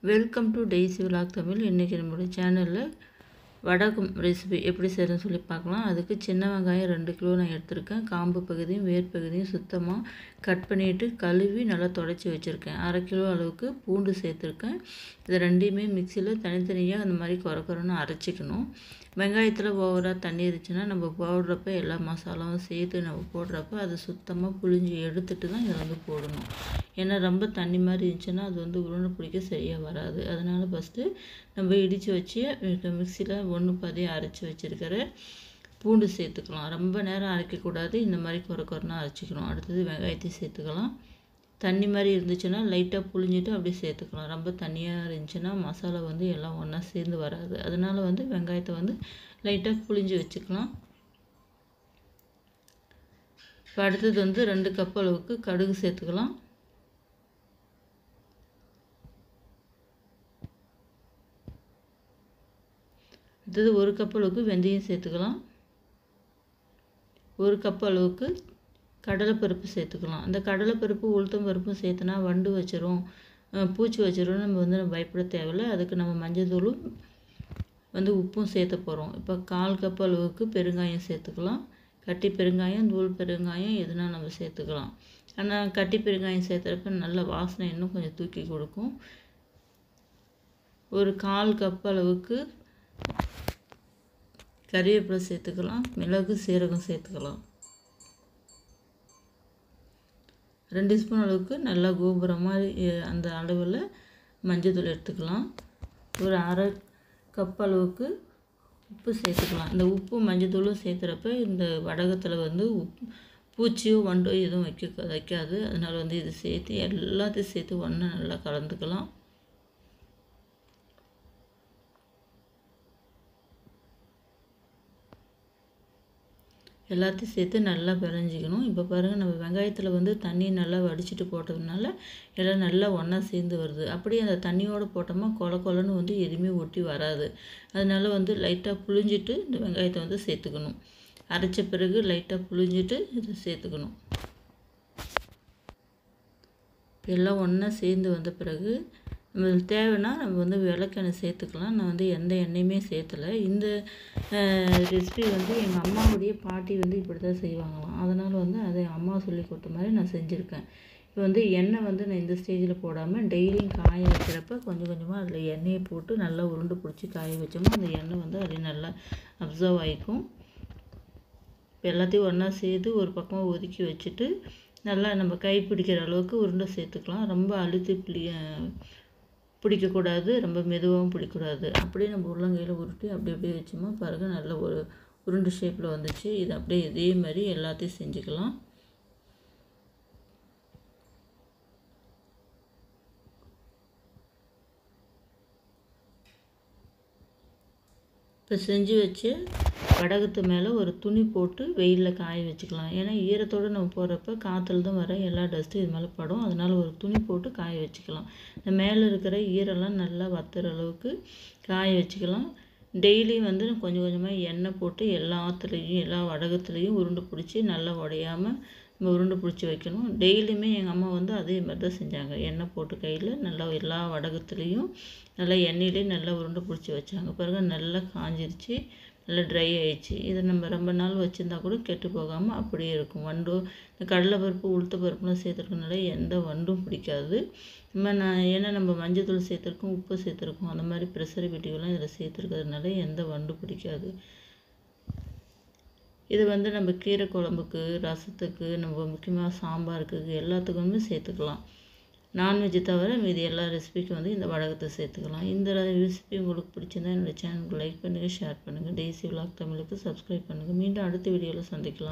welcome to Daisy vlog Tamil இன்றைக்கி நம்மளுடைய சேனலில் வடகம் ரெசிபி எப்படி செய்கிறதுன்னு சொல்லி பார்க்கலாம் அதுக்கு சின்ன வெங்காயம் ரெண்டு கிலோ நான் எடுத்திருக்கேன் காம்பு பகுதியும் வேர் பகுதியும் சுத்தமாக கட் பண்ணிவிட்டு கழுவி நல்லா தொடச்சி வச்சுருக்கேன் அரை கிலோ அளவுக்கு பூண்டு சேர்த்துருக்கேன் இது ரெண்டையுமே மிக்சியில் தனித்தனியாக அந்த மாதிரி குறை குறைன்னு அரைச்சிக்கணும் வெங்காயத்தில் ஓவராக தண்ணி இருந்துச்சுன்னா நம்ம போடுறப்ப எல்லா மசாலாவும் சேர்த்து நம்ம போடுறப்ப அதை சுத்தமாக புழிஞ்சு எடுத்துட்டு தான் இதை வந்து போடணும் ஏன்னா ரொம்ப தண்ணி மாதிரி இருந்துச்சுன்னா அது வந்து உருண்டை பிடிக்க சரியாக வராது அதனால் ஃபஸ்ட்டு நம்ம இடித்து வச்சு மிக்சியில் ஒன்று பாதியாக அரைச்சி வச்சுருக்கிற பூண்டு சேர்த்துக்கலாம் ரொம்ப நேரம் அரைக்கக்கூடாது இந்த மாதிரி குறை குறைனா அரைச்சிக்கணும் அடுத்தது வெங்காயத்தையும் சேர்த்துக்கலாம் தண்ணி மாதிரி இருந்துச்சுன்னா லைட்டாக புழிஞ்சிட்டு அப்படியே சேர்த்துக்கலாம் ரொம்ப தண்ணியாக இருந்துச்சுன்னா மசாலா வந்து எல்லாம் ஒன்றா சேர்ந்து வராது அதனால் வந்து வெங்காயத்தை வந்து லைட்டாக புழிஞ்சு வச்சுக்கலாம் இப்போ அடுத்தது வந்து ரெண்டு கப் அளவுக்கு கடுகு சேர்த்துக்கலாம் அடுத்தது ஒரு கப் அளவுக்கு வெந்தயம் சேர்த்துக்கலாம் ஒரு கப் அளவுக்கு கடலைப்பருப்பு சேர்த்துக்கலாம் அந்த கடலைப்பருப்பு உளுத்தம் பருப்பும் சேர்த்துனா வண்டு வச்சிரும் பூச்சி வச்சிரும் நம்ம வந்து நம்ம பயப்பட தேவையில்ல அதுக்கு நம்ம மஞ்சள் தூளும் வந்து உப்பும் சேர்த்த போகிறோம் இப்போ கால் கப் அளவுக்கு பெருங்காயம் சேர்த்துக்கலாம் கட்டி பெருங்காயம் தூள் பெருங்காயம் எதுனா நம்ம சேர்த்துக்கலாம் ஆனால் கட்டி பெருங்காயம் சேர்த்துறப்ப நல்ல வாசனை இன்னும் கொஞ்சம் தூக்கி கொடுக்கும் ஒரு கால் கப் அளவுக்கு கறிவேப்பிலை சேர்த்துக்கலாம் மிளகு சீரகம் சேர்த்துக்கலாம் ரெண்டு ஸ்பூன் அளவுக்கு நல்லா கோபுரம் மாதிரி அந்த அளவில் மஞ்சள் எடுத்துக்கலாம் ஒரு அரை கப் அளவுக்கு உப்பு சேர்த்துக்கலாம் இந்த உப்பு மஞ்சள் சேர்த்துறப்ப இந்த வடகத்தில் வந்து உப் பூச்சியோ வண்டோ எதுவும் வைக்க வைக்காது அதனால் வந்து இது சேர்த்து எல்லாத்தையும் சேர்த்து ஒன்றா நல்லா கலந்துக்கலாம் எல்லாத்தையும் சேர்த்து நல்லா பிணைஞ்சிக்கணும் இப்போ பாருங்கள் நம்ம வெங்காயத்தில் வந்து தண்ணி நல்லா வடிச்சிட்டு போட்டதுனால எல்லாம் நல்லா ஒன்றா சேர்ந்து வருது அப்படியே அந்த தண்ணியோடு போட்டோமா கொல கொலன்னு வந்து எதுவுமே ஒட்டி வராது அதனால வந்து லைட்டாக புழிஞ்சிட்டு இந்த வெங்காயத்தை வந்து சேர்த்துக்கணும் அரைச்ச பிறகு லைட்டாக புழிஞ்சிட்டு இதை சேர்த்துக்கணும் எல்லாம் ஒன்றா சேர்ந்து வந்த பிறகு நம்மளுக்கு தேவைன்னா நம்ம வந்து விளக்கெண்ணெய் சேர்த்துக்கலாம் நான் வந்து எந்த எண்ணெயுமே சேர்த்தலை இந்த ரெசிபி வந்து எங்கள் அம்மாவுடைய பாட்டி வந்து இப்படி தான் செய்வாங்களாம் அதனால் வந்து அதை அம்மா சொல்லி கொடுத்த மாதிரி நான் செஞ்சுருக்கேன் இப்போ வந்து எண்ணெய் வந்து நான் இந்த ஸ்டேஜில் போடாமல் டெய்லியும் காய வைக்கிறப்ப கொஞ்சம் கொஞ்சமாக அதில் எண்ணெயை போட்டு நல்லா உருண்டு பிடிச்சி காய வச்சோம்னா அந்த எண்ணெய் வந்து அதில் நல்லா அப்சர்வ் ஆகிக்கும் இப்போ எல்லாத்தையும் ஒன்றா சேர்த்து ஒரு பக்கமாக ஒதுக்கி வச்சுட்டு நல்லா நம்ம கை பிடிக்கிற அளவுக்கு உருண்டை சேர்த்துக்கலாம் ரொம்ப அழுத்தி பிடி பிடிக்கக்கூடாது ரொம்ப மெதுவாகவும் பிடிக்கக்கூடாது அப்படியே நம்ம உள்ளங்கையில் உருட்டி அப்படி அப்படியே வச்சோமா பாருங்கள் நல்ல ஒரு உருண்டு ஷேப்பில் வந்துச்சு இது அப்படியே இதே மாதிரி எல்லாத்தையும் செஞ்சுக்கலாம் இப்போ செஞ்சு வச்சு வடகத்து மேலே ஒரு துணி போட்டு வெயிலில் காய வச்சுக்கலாம் ஏன்னா ஈரத்தோடு நம்ம போடுறப்ப காற்றுல தான் வர எல்லா டஸ்ட்டும் இது மேலே படும் அதனால் ஒரு துணி போட்டு காய வச்சுக்கலாம் இந்த மேலே இருக்கிற ஈரெல்லாம் நல்லா வத்துற அளவுக்கு காய வச்சுக்கலாம் டெய்லியும் வந்து கொஞ்சம் கொஞ்சமாக எண்ணெய் போட்டு எல்லாத்துலேயும் எல்லா வடகத்துலேயும் உருண்டை பிடிச்சி நல்லா உடையாமல் நம்ம உருண்டை பிடிச்சி வைக்கணும் டெய்லியுமே எங்கள் அம்மா வந்து அதே மாதிரி தான் செஞ்சாங்க எண்ணெய் போட்டு கையில் நல்லா எல்லா வடகத்துலேயும் நல்லா எண்ணெயிலே நல்லா உருண்டை பிடிச்சி வச்சாங்க பிறகு நல்லா காஞ்சிருச்சு நல்லா ட்ரை ஆயிடுச்சு இதை நம்ம ரொம்ப நாள் வச்சுருந்தா கூட கெட்டு போகாமல் அப்படியே இருக்கும் வண்டோ இந்த கடலைப்பருப்பு உளுத்த பருப்புலாம் சேர்த்துருக்கனால எந்த வண்டும் பிடிக்காது நம்ம நான் ஏன்னா நம்ம மஞ்சள் தூள் சேர்த்துருக்கோம் உப்பு சேர்த்துருக்கோம் அந்த மாதிரி ப்ரெசர்வேட்டிவ்லாம் இதில் சேர்த்துருக்கிறதுனால எந்த வண்டும் பிடிக்காது இது வந்து நம்ம கீரை குழம்புக்கு ரசத்துக்கு நம்ம முக்கியமாக சாம்பாருக்கு எல்லாத்துக்குமே சேர்த்துக்கலாம் நான்வெஜ்ஜை தவிர மீதி எல்லா ரெசிபிக்கும் வந்து இந்த வடகத்தை சேர்த்துக்கலாம் இந்த ரெசிபி உங்களுக்கு பிடிச்சிருந்தா என்னோடய சேனலுக்கு லைக் பண்ணுங்கள் ஷேர் பண்ணுங்கள் டெய்ஸி விலாக் தமிழுக்கு சப்ஸ்கிரைப் பண்ணுங்கள் மீண்டும் அடுத்த வீடியோவில் சந்திக்கலாம்